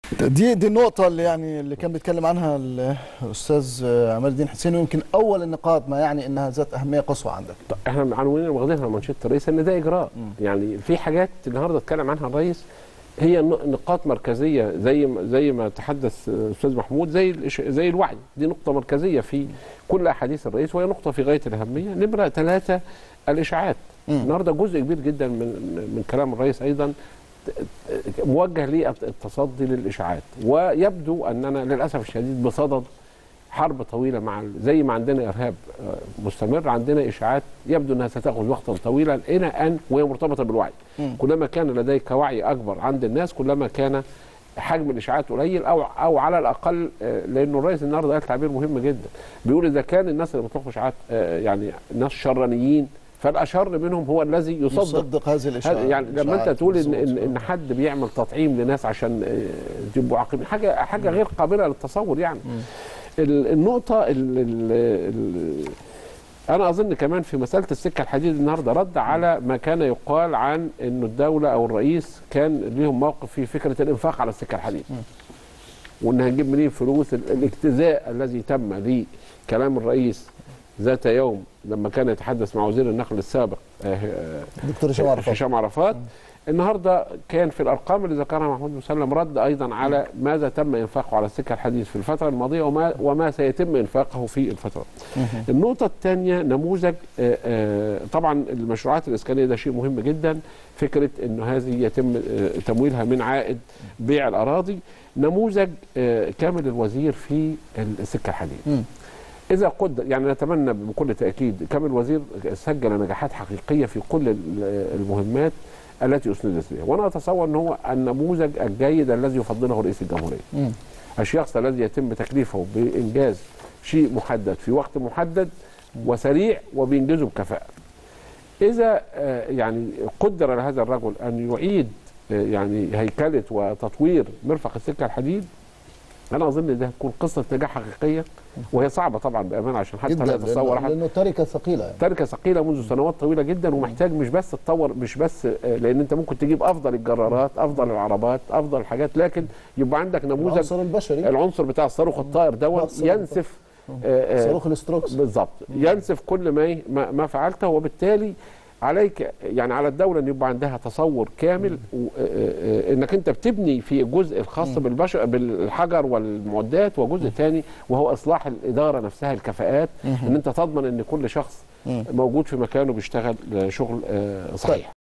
دي دي النقطة اللي يعني اللي كان بيتكلم عنها الأستاذ عماد الدين حسين ويمكن أول النقاط ما يعني أنها ذات أهمية قصوى عندك. طب احنا عنوانين واخدينها منشطه الرئيس ان ده اجراء يعني في حاجات النهارده اتكلم عنها الرئيس هي ن- نقاط مركزيه زي ما زي ما تحدث الاستاذ محمود زي الإش- زي الوعي دي نقطه مركزيه في كل احاديث الرئيس وهي نقطه في غايه الاهميه نمره ثلاثه الاشاعات مم. النهارده جزء كبير جدا من من كلام الرئيس ايضا ت- ت- موجه للتصدي للاشاعات ويبدو اننا للاسف الشديد بصدد حرب طويله مع ال- زي ما عندنا ارهاب آه، مستمر عندنا اشاعات يبدو انها ستاخذ وقتا طويلا الى ان وهي مرتبطه بالوعي مم. كلما كان لديك وعي اكبر عند الناس كلما كان حجم الاشاعات قليل او او على الاقل آه، لانه الرئيس النهارده قال تعبير مهم جدا بيقول اذا كان الناس اللي بيطلقوا اشاعات آه، يعني ناس شرانيين فالاشر منهم هو الذي يصدق يصدق هذه الإشاعات. هذا يعني لما انت الإشاعات تقول ان بالظبط. ان, إن حد بيعمل تطعيم لناس عشان آه، يبقوا عاقلين حاجه حاجه غير قابله للتصور يعني ال- النقطه ال ال ال انا اظن كمان في مساله السكه الحديد النهارده رد على ما كان يقال عن انه الدوله او الرئيس كان ليهم موقف في فكره الانفاق على السكه الحديد وان هنجيب منين فلوس ال- الاجتزاء الذي تم لكلام الرئيس ذات يوم لما كان يتحدث مع وزير النقل السابق آه، آه، دكتور هشام عرفات. هشام عرفات النهارده كان في الارقام اللي ذكرها محمود مسلم رد ايضا على ماذا تم انفاقه على السكه الحديد في الفتره الماضيه وما وما سيتم انفاقه في الفتره. النقطه الثانيه نموذج آه، آه، طبعا المشروعات الاسكانيه ده شيء مهم جدا فكره انه هذه يتم آه، تمويلها من عائد بيع الاراضي نموذج آه، كامل الوزير في السكه الحديد. مم. إذا قدر يعني نتمنى بكل تأكيد كم الوزير سجل نجاحات حقيقية في كل ال- المهمات التي أسندت إليه وأنا أتصور أن هو النموذج الجيد الذي يفضله رئيس الجمهورية مم. الشخص الذي يتم تكليفه بإنجاز شيء محدد في وقت محدد وسريع وبينجزه بكفاءة إذا آه، يعني قدر لهذا الرجل أن يعيد آه، يعني هيكلة وتطوير مرفق السكة الحديد أنا أظن ده تكون قصة نجاح حقيقية وهي صعبة طبعا بأمانة عشان حتى جدا لا يتصور لأنه, أحد لأنه تركة ثقيلة يعني. تركه ثقيله منذ سنوات طويله جدا ومحتاج مش بس تطور مش بس آه، لان انت ممكن تجيب افضل الجرارات افضل العربات افضل الحاجات لكن يبقى عندك نموذج العنصر البشري العنصر بتاع الصاروخ الطائر دوت الصاروخ ينسف آه، آه، صاروخ الاستروكس بالظبط ينسف كل ما ما, ما فعلته وبالتالي عليك يعني على الدوله ان يبقى عندها تصور كامل و- آه، آه، انك انت بتبني في الجزء الخاص بالبشر بالحجر والمعدات وجزء ثاني وهو اصلاح الاداره نفسها الكفاءات ان انت تضمن ان كل شخص موجود في مكانه بيشتغل آه، شغل آه، صحيح